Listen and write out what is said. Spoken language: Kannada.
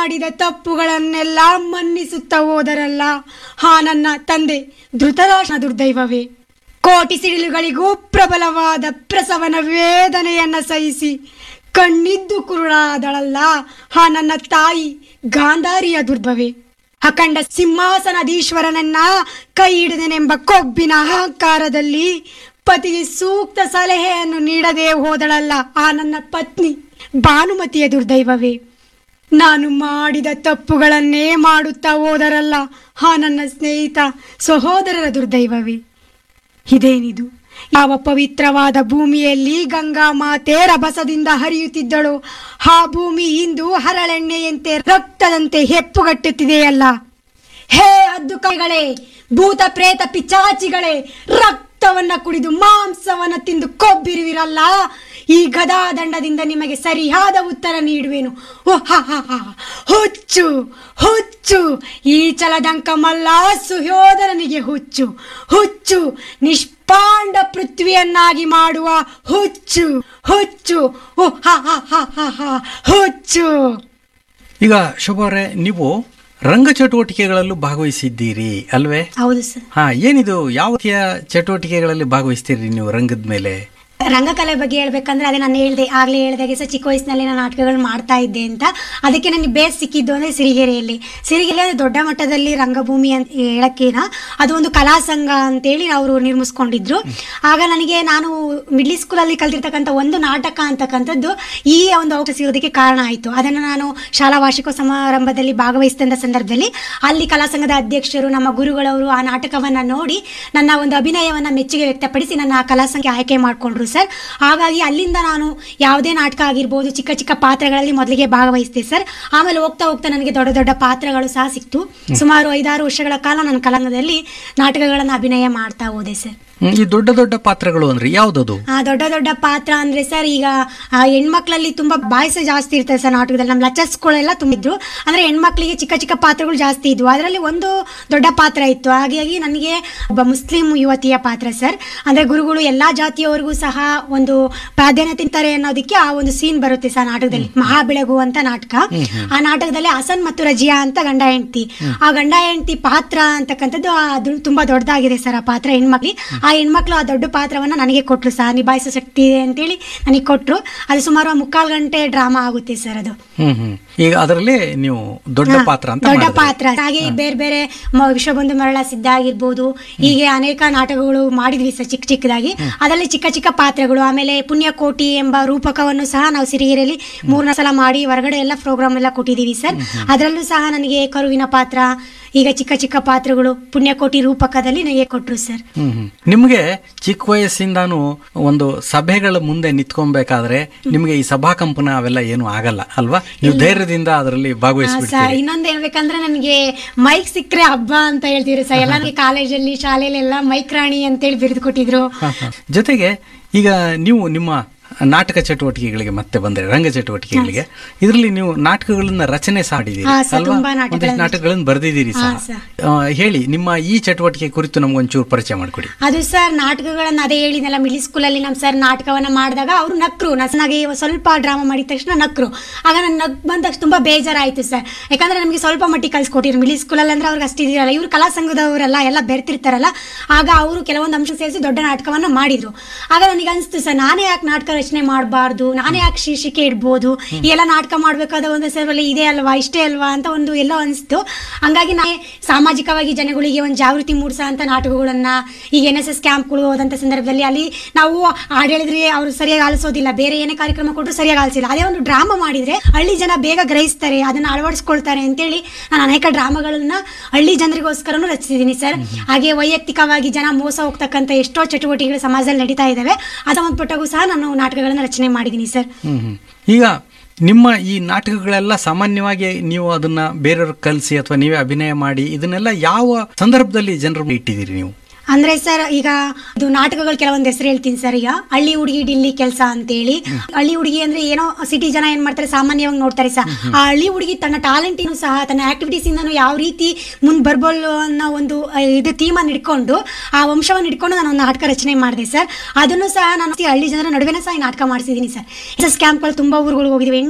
ಮಾಡಿದ ತಪ್ಪುಗಳನ್ನೆಲ್ಲ ಮನ್ನಿಸುತ್ತಾ ಹೋದರಲ್ಲ ಹಾ ನನ್ನ ತಂದೆ ಧೃತರಾಷ್ಟ್ರ ದುರ್ದೈವವೇ ಕೋಟಿ ಸಿಡಿಲುಗಳಿಗೂ ಪ್ರಬಲವಾದ ಪ್ರಸವನ ವೇದನೆಯನ್ನ ಸಹಿಸಿ ಕಣ್ಣಿದ್ದು ಕುರುಡಾದಳಲ್ಲ ಹಾ ನನ್ನ ತಾಯಿ ಗಾಂಧಾರಿಯ ದುರ್ಭವೇ ಅಖಂಡ ಸಿಂಹಾಸನಾಧೀಶ್ವರನನ್ನ ಕೈ ಹಿಡಿದನೆಂಬ ಕೊಬ್ಬಿನ ಅಹಂಕಾರದಲ್ಲಿ ಪತಿಗೆ ಸೂಕ್ತ ಸಲಹೆಯನ್ನು ನೀಡದೆ ಹೋದಳಲ್ಲ ಆ ನನ್ನ ಪತ್ನಿ ಭಾನುಮತಿಯ ದುರ್ದೈವವೇ ನಾನು ಮಾಡಿದ ತಪ್ಪುಗಳನ್ನೇ ಮಾಡುತ್ತಾ ಹೋದರಲ್ಲ ಆ ನನ್ನ ಸ್ನೇಹಿತ ಸಹೋದರರ ದುರ್ದೈವವೇ ಇದೇನಿದು ಯಾವ ಪವಿತ್ರವಾದ ಭೂಮಿಯಲ್ಲಿ ಗಂಗಾ ಮಾತೆ ರಭಸದಿಂದ ಹರಿಯುತ್ತಿದ್ದಳು ಆ ಭೂಮಿ ಇಂದು ಹರಳೆಣ್ಣೆಯಂತೆ ರಕ್ತದಂತೆ ಹೆಪ್ಪುಗಟ್ಟುತ್ತಿದೆಯಲ್ಲ ಹೇ ಅದ್ದು ಕೈಗಳೇ ಭೂತ ಪ್ರೇತ ಪಿಚಾಚಿಗಳೇ ರಕ್ತವನ್ನ ಕುಡಿದು ಮಾಂಸವನ್ನ ತಿಂದು ಕೊಬ್ಬಿರುವಿರಲ್ಲ ಈ ಗದಾದಂಡದಿಂದ ನಿಮಗೆ ಸರಿಯಾದ ಉತ್ತರ ನೀಡುವೆನು ಓ ಹ ಹ ಹ. ಹುಚ್ಚು ಹುಚ್ಚು ಈ ಚಲದಂಕಮಲ್ಲ ಸುಯೋಧನನಿಗೆ ಹುಚ್ಚು ಹುಚ್ಚು ನಿಷ್ಪಾಂಡ ಪೃಥ್ವಿಯನ್ನಾಗಿ ಮಾಡುವ ಹುಚ್ಚು ಹುಚ್ಚು ಓ ಹ ಹ ಹ ಹ ಹ. ಹುಚ್ಚು ಈಗ ಶುಭವ್ರೆ ನೀವು ರಂಗ ಚಟುವಟಿಕೆಗಳಲ್ಲೂ ಭಾಗವಹಿಸಿದ್ದೀರಿ ಅಲ್ವೇ ಹೌದು ಸರ್ ಹಾ ಏನಿದು ಯಾವ ರೀತಿಯ ಚಟುವಟಿಕೆಗಳಲ್ಲಿ ಭಾಗವಹಿಸ್ತೀರಿ ನೀವು ರಂಗದ ಮೇಲೆ ರಂಗಕಲೆ ಬಗ್ಗೆ ಹೇಳ್ಬೇಕಂದ್ರೆ ಅದೇ ನಾನು ಹೇಳ್ದೆ ಆಗ್ಲೇ ಹೇಳ್ದಾಗೆ ಸರ್ ಚಿಕ್ಕ ವಯಸ್ಸಿನಲ್ಲಿ ನಾನು ನಾಟಕಗಳು ಮಾಡ್ತಾ ಇದ್ದೆ ಅಂತ ಅದಕ್ಕೆ ನನಗೆ ಬೇಸ್ ಸಿಕ್ಕಿದ್ದು ಅಂದ್ರೆ ಸಿರಿಗೆರೆಯಲ್ಲಿ ಸಿರಿಗೆರೆ ಅಂದ್ರೆ ದೊಡ್ಡ ಮಟ್ಟದಲ್ಲಿ ರಂಗಭೂಮಿ ಅಂತ ಹೇಳಕ್ಕೇನ ಅದು ಒಂದು ಕಲಾ ಸಂಘ ಅಂತೇಳಿ ಅವರು ನಿರ್ಮಿಸ್ಕೊಂಡಿದ್ರು ಆಗ ನನಗೆ ನಾನು ಮಿಡ್ಲ್ ಸ್ಕೂಲಲ್ಲಿ ಕಲ್ತಿರ್ತಕ್ಕಂಥ ಒಂದು ನಾಟಕ ಅಂತಕ್ಕಂಥದ್ದು ಈ ಒಂದು ಅವಕಾಶ ಸಿಗೋದಕ್ಕೆ ಕಾರಣ ಆಯಿತು ಅದನ್ನು ನಾನು ಶಾಲಾ ವಾರ್ಷಿಕ ಸಮಾರಂಭದಲ್ಲಿ ಭಾಗವಹಿಸಿದಂಥ ಸಂದರ್ಭದಲ್ಲಿ ಅಲ್ಲಿ ಕಲಾ ಸಂಘದ ಅಧ್ಯಕ್ಷರು ನಮ್ಮ ಗುರುಗಳವರು ಆ ನಾಟಕವನ್ನ ನೋಡಿ ನನ್ನ ಒಂದು ಅಭಿನಯವನ್ನ ಮೆಚ್ಚುಗೆ ವ್ಯಕ್ತಪಡಿಸಿ ನನ್ನ ಆ ಕಲಾ ಸಂಘಕ್ಕೆ ಆಯ್ಕೆ ಮಾಡಿಕೊಂಡ್ರು ಸರ್ ಹಾಗಾಗಿ ಅಲ್ಲಿಂದ ನಾನು ಯಾವುದೇ ನಾಟಕ ಆಗಿರ್ಬೋದು ಚಿಕ್ಕ ಚಿಕ್ಕ ಪಾತ್ರಗಳಲ್ಲಿ ಮೊದಲಿಗೆ ಭಾಗವಹಿಸಿದೆ ಸರ್ ಆಮೇಲೆ ಹೋಗ್ತಾ ಹೋಗ್ತಾ ನನಗೆ ದೊಡ್ಡ ದೊಡ್ಡ ಪಾತ್ರಗಳು ಸಹ ಸಿಕ್ತು ಸುಮಾರು ಐದಾರು ವರ್ಷಗಳ ಕಾಲ ನನ್ನ ಕಲಾಂಗದಲ್ಲಿ ನಾಟಕಗಳನ್ನು ಅಭಿನಯ ಮಾಡ್ತಾ ಹೋದೆ ಸರ್ ಹ್ಮ್, ಈ ದೊಡ್ಡ ದೊಡ್ಡ ಪಾತ್ರಗಳು ಅಂದ್ರೆ ಯಾವ್ದದು ಆ ದೊಡ್ಡ ದೊಡ್ಡ ಪಾತ್ರ ಅಂದ್ರೆ ಸರ್ ಈಗ ಆ, ಹೆಣ್ಮಕ್ಳಲ್ಲಿ ತುಂಬಾ ಬಾಯ್ಸ ಜಾಸ್ತಿ ಇರ್ತದೆ ಸರ್ ನಾಟಕದಲ್ಲಿ ನಮ್ಮ ಲಚರ್ಸ್ಗಳೆಲ್ಲ ತುಂಬಿದ್ರು ಅಂದ್ರೆ ಹೆಣ್ಮಕ್ಳಿಗೆ ಚಿಕ್ಕ ಚಿಕ್ಕ ಪಾತ್ರಗಳು ಜಾಸ್ತಿ ಇದ್ವು ಅದರಲ್ಲಿ ಒಂದು ದೊಡ್ಡ ಪಾತ್ರ ಇತ್ತು ಹಾಗಾಗಿ ನನಗೆ ಒಬ್ಬ ಮುಸ್ಲಿಂ ಯುವತಿಯ ಪಾತ್ರ ಸರ್ ಅಂದ್ರೆ ಗುರುಗಳು ಎಲ್ಲಾ ಜಾತಿಯವರಿಗೂ ಸಹ ಒಂದು ಪ್ರಾಧಾನ್ಯತೆ ತಿಂತಾರೆ ಅನ್ನೋದಕ್ಕೆ ಆ ಒಂದು ಸೀನ್ ಬರುತ್ತೆ ಸರ್ ನಾಟಕದಲ್ಲಿ ಮಹಾಬೆಳಗು ಅಂತ ನಾಟಕ ಆ ನಾಟಕದಲ್ಲಿ ಹಸನ್ ಮತ್ತು ರಜಿಯಾ ಅಂತ ಗಂಡ ಹೆಂಡತಿ ಆ ಗಂಡ ಹೆಂಡತಿ ಪಾತ್ರ ಅಂತಕ್ಕಂಥದ್ದು ಅದು ತುಂಬಾ ದೊಡ್ಡದಾಗಿದೆ ಸರ್ ಆ ಪಾತ್ರ ಹೆಣ್ಮಕ್ಳಿ ಆ ಹೆಣ್ಮಕ್ಳು ಆ ದೊಡ್ಡ ಪಾತ್ರವನ್ನ ನನಗೆ ಕೊಟ್ರು ಸರ್ ನಿಭಾಯಿಸೋ ಶಕ್ತಿ ಇದೆ ಅಂತೇಳಿ ನನಗೆ ಕೊಟ್ರು ಅದು ಸುಮಾರು ಮುಕ್ಕಾಲು ಗಂಟೆ ಡ್ರಾಮಾ ಆಗುತ್ತೆ ಸರ್ ಅದು ಹ್ಮ್ ಹ್ಮ್ ಈಗ ಅದರಲ್ಲಿ ನೀವು ದೊಡ್ಡ ಹಾ, ಪಾತ್ರ ಅಂತ ದೊಡ್ಡ ಮಾಡಿದ್ರಿ. ಪಾತ್ರ ಹಾಗೆ ಬೇರೆ ಬೇರೆ ಮ- ವಿಶ್ವಬಂಧು ಮರಳ ಸಿದ್ಧ ಆಗಿರ್ಬೋದು ಹೀಗೆ ಅನೇಕ ನಾಟಕಗಳು ಮಾಡಿದ್ವಿ ಸರ್ ಚಿಕ್ಕ ಚಿಕ್ಕದಾಗಿ ಅದರಲ್ಲಿ ಚಿಕ್ಕ ಚಿಕ್ಕ ಪಾತ್ರಗಳು ಆಮೇಲೆ ಪುಣ್ಯಕೋಟಿ ಎಂಬ ರೂಪಕವನ್ನು ಸಹ ನಾವು ಸಿರಿಗೆರೆಯಲ್ಲಿ ಮೂರ್ನ ಸಲ ಮಾಡಿ ಹೊರಗಡೆ ಎಲ್ಲ ಪ್ರೋಗ್ರಾಮ್ ಎಲ್ಲ ಕೊಟ್ಟಿದ್ದೀವಿ ಸರ್ ಅದರಲ್ಲೂ ಸಹ ನನಗೆ ಕರುವಿನ ಪಾತ್ರ ಈಗ ಚಿಕ್ಕ ಚಿಕ್ಕ ಪಾತ್ರಗಳು ಪುಣ್ಯಕೋಟಿ ರೂಪಕದಲ್ಲಿ ನನಗೆ ಕೊಟ್ರು ಸರ್ ಹ್ಮ್ ಹ್ಮ್. ನಿಮ್ಗೆ ಚಿಕ್ಕ ವಯಸ್ಸಿಂದಾನು ಒಂದು ಸಭೆಗಳ ಮುಂದೆ ನಿಂತ್ಕೊಬೇಕಾದ್ರೆ ನಿಮ್ಗೆ ಈ ಸಭಾಕಂಪನ ಅವೆಲ್ಲ ಏನು ಆಗಲ್ಲ ಅಲ್ವಾ ನೀವು ಧೈರ್ಯದಿಂದ ಅದರಲ್ಲಿ ಸರ್ ಭಾಗವಹಿಸ್ಬಿಡ್ತೀರಿ ಇನ್ನೊಂದ್ ಹೇಳ್ಬೇಕಂದ್ರೆ ನನಗೆ ಮೈಕ್ ಸಿಕ್ಕರೆ ಹಬ್ಬ ಅಂತ ಹೇಳ್ತೀವಿ ಸರ್ ಎಲ್ಲ ನನಗೆ ಕಾಲೇಜಲ್ಲಿ ಶಾಲೆಯಲ್ಲಿ ಎಲ್ಲ ಮೈಕ್ ರಾಣಿ ಅಂತೇಳಿ ಬಿರಿದು ಕೊಟ್ಟಿದ್ರು ಹ, ಹ. ಜೊತೆಗೆ ಈಗ ನೀವು ನಿಮ್ಮ ನಾಟಕ ಚಟುವಟಿಕೆಗಳಿಗೆ ಮತ್ತೆ ಬಂದ್ರೆ ರಂಗ ಚಟುವಟಿಕೆಗಳಿಗೆ ಇದರಲ್ಲಿ ನೀವು ನಾಟಕಗಳನ್ನ ರಚನೆ ಸಹ ಮಾಡಿದ್ದೀರಿ ಹಾ, ಸರ್, ಅಲ್ವಾ ತುಂಬಾ ನಾಟಕಗಳನ್ನ- ಒಂದಿಷ್ಟು ನಾಟಕಗಳನ್ನು ಬರೆದಿದ್ದೀರಿ ಹಾ, ಸಹ ಸರ್. ಆ, ಹೇಳಿ ನಿಮ್ಮ ಈ ಚಟುವಟಿಕೆ ಕುರಿತು ನಮ್ಗೊಂಚೂರು ಪರಿಚಯ ಮಾಡಿಕೊಡಿ ಅದು ಸರ್ ನಾಟಕಗಳನ್ನ ಅದೇ ಹೇಳಿದ್ನಲ್ಲ ಮಿಡ್ಲ್ ಸ್ಕೂಲಲ್ಲಿ ನಮ್ಮ ಸರ್ ನಾಟಕವನ್ನ ಮಾಡಿದಾಗ ಅವರು ನಕ್ರು ನನಗೆ ಸ್ವಲ್ಪ ಡ್ರಾಮಾ ಮಾಡಿದ ತಕ್ಷಣ ನಕ್ರು ಆಗ ನನ್ನ ನಗ್ ಬಂದ ತಕ್ಷಣ ತುಂಬಾ ಬೇಜಾರಾಯ್ತು ಸರ್ ಯಾಕಂದ್ರೆ ನಮಗೆ ಸ್ವಲ್ಪ ಮಟ್ಟಿಗೆ ಕಲ್ಸ್ಕೊಟ್ಟಿರು ಮಿಡ್ಲ್ ಸ್ಕೂಲಲ್ಲಿ ಅಂದ್ರೆ ಅವ್ರಿಗೆ ಅಷ್ಟು ಇದಿರಲ್ಲ ಇವ್ರು ಕಲಾ ಸಂಘದವರೆಲ್ಲ ಎಲ್ಲ ಬೆರ್ತಿರ್ತಾರಲ್ಲ ಆಗ ಅವರು ಕೆಲವೊಂದು ಅಂಶ ಸೇರಿಸಿ ದೊಡ್ಡ ನಾಟಕವನ್ನ ಮಾಡಿದ್ರು ಆಗ ನನಗೆ ಅನಿಸ್ತು ಸರ್ ನಾನೇ ಯಾಕೆ ನಾಟಕ ರಚನೆ ಮಾಡಬಾರ್ದು ನಾನೇ ಯಾಕೆ ಶೀರ್ಷಿಕೆ ಇಡ್ಬೋದು ಈ ಎಲ್ಲ ನಾಟಕ ಮಾಡಬೇಕಾದ ಒಂದು ಸರಲ್ಲಿ ಇದೆ ಅಲ್ವಾ ಇಷ್ಟೇ ಅಲ್ವಾ ಅಂತ ಒಂದು ಎಲ್ಲೋ ಅನಿಸ್ತು ಹಂಗಾಗಿ ನಾನೇ ಸಾಮಾಜಿಕವಾಗಿ ಜನಗಳಿಗೆ ಒಂದು ಜಾಗೃತಿ ಮೂಡಿಸೋ ಅಂತ ನಾಟಕಗಳನ್ನ ಈಗ ಎನ್ ಎಸ್ ಎಸ್ ಕ್ಯಾಂಪ್ಗಳು ಹೋದಂಥ ಸಂದರ್ಭದಲ್ಲಿ ಅಲ್ಲಿ ನಾವು ಹಾಡು ಹೇಳಿದ್ರೆ ಅವರು ಸರಿಯಾಗಿ ಆಲಿಸೋದಿಲ್ಲ ಬೇರೆ ಏನೇ ಕಾರ್ಯಕ್ರಮ ಕೊಟ್ಟರು ಸರಿಯಾಗಿ ಆಲಿಸಿಲ್ಲ ಅದೇ ಒಂದು ಡ್ರಾಮಾ ಮಾಡಿದ್ರೆ ಹಳ್ಳಿ ಜನ ಬೇಗ ಗ್ರಹಿಸ್ತಾರೆ ಅದನ್ನ ಅಳವಡಿಸ್ಕೊಳ್ತಾರೆ ಅಂತೇಳಿ ನಾನು ಅನೇಕ ಡ್ರಾಮಾಗಳನ್ನ ಹಳ್ಳಿ ಜನರಿಗೋಸ್ಕರನೂ ರಚಿಸಿದ್ದೀನಿ ಸರ್ ಹಾಗೆ ವೈಯಕ್ತಿಕವಾಗಿ ಜನ ಮೋಸ ಹೋಗ್ತಕ್ಕಂಥ ಎಷ್ಟೋ ಚಟುವಟಿಕೆಗಳು ಸಮಾಜದಲ್ಲಿ ನಡೀತಾ ಇದ್ದಾವೆ ಅದು ಸಂಬಂಧಪಟ್ಟಾಗೂ ಸಹ ನಾನು ನಾಟಕಗಳನ್ನ ರಚನೆ ಮಾಡಿದ್ದೀನಿ ಸರ್ ಹ್ಮ್ ಹ್ಮ್. ಈಗ ನಿಮ್ಮ ಈ ನಾಟಕಗಳೆಲ್ಲ ಸಾಮಾನ್ಯವಾಗಿ ನೀವು ಅದನ್ನ ಬೇರೆಯವ್ರಿಗೆ ಕಲಿಸಿ ಅಥವಾ ನೀವೇ ಅಭಿನಯ ಮಾಡಿ ಇದನ್ನೆಲ್ಲ ಯಾವ ಸಂದರ್ಭದಲ್ಲಿ ಜನರು ಇಟ್ಟಿದ್ದೀರಿ ನೀವು ಅಂದ್ರೆ ಸರ್ ಈಗ ಇದು ನಾಟಕಗಳು ಕೆಲವೊಂದು ಹೆಸರು ಹೇಳ್ತೀನಿ ಸರ್ ಈಗ ಹಳ್ಳಿ ಹುಡುಗಿ ಡಿಲ್ಲಿ ಕೆಲಸ ಅಂತೇಳಿ ಹಳ್ಳಿ ಹುಡುಗಿ ಅಂದ್ರೆ ಏನೋ ಸಿಟಿ ಜನ ಏನ್ ಮಾಡ್ತಾರೆ ಸಾಮಾನ್ಯವಾಗಿ ನೋಡ್ತಾರೆ ಸರ್ ಆ ಹಳ್ಳಿ ಹುಡುಗಿ ತನ್ನ ಟ್ಯಾಲೆಂಟ್ ಸಹ ತನ್ನ ಆಕ್ಟಿವಿಟೀಸ್ ಇಂದನೂ ಯಾವ ರೀತಿ ಮುಂದ್ ಬರ್ಬೋದು ಅನ್ನೋ ಒಂದು ಆ, ಇದು ಥೀಮನ್ನು ಇಟ್ಕೊಂಡು ಆ ವಂಶವನ್ನು ಇಟ್ಕೊಂಡು ನಾನು ಒಂದು ನಾಟಕ ರಚನೆ ಮಾಡಿದೆ ಸರ್ ಅದನ್ನು ಸಹ ನಾನು ಹಳ್ಳಿ ಜನರ ನಡುವೆನೇ ಸಹ ಈ ನಾಟಕ ಮಾಡಿಸಿದ್ದೀನಿ ಸರ್ ಎಸ್ ಎಸ್ ಕ್ಯಾಂಪ್ಗಳು ತುಂಬಾ ಊರುಗಳಿಗೆ ಹೋಗಿದ್ದೀವಿ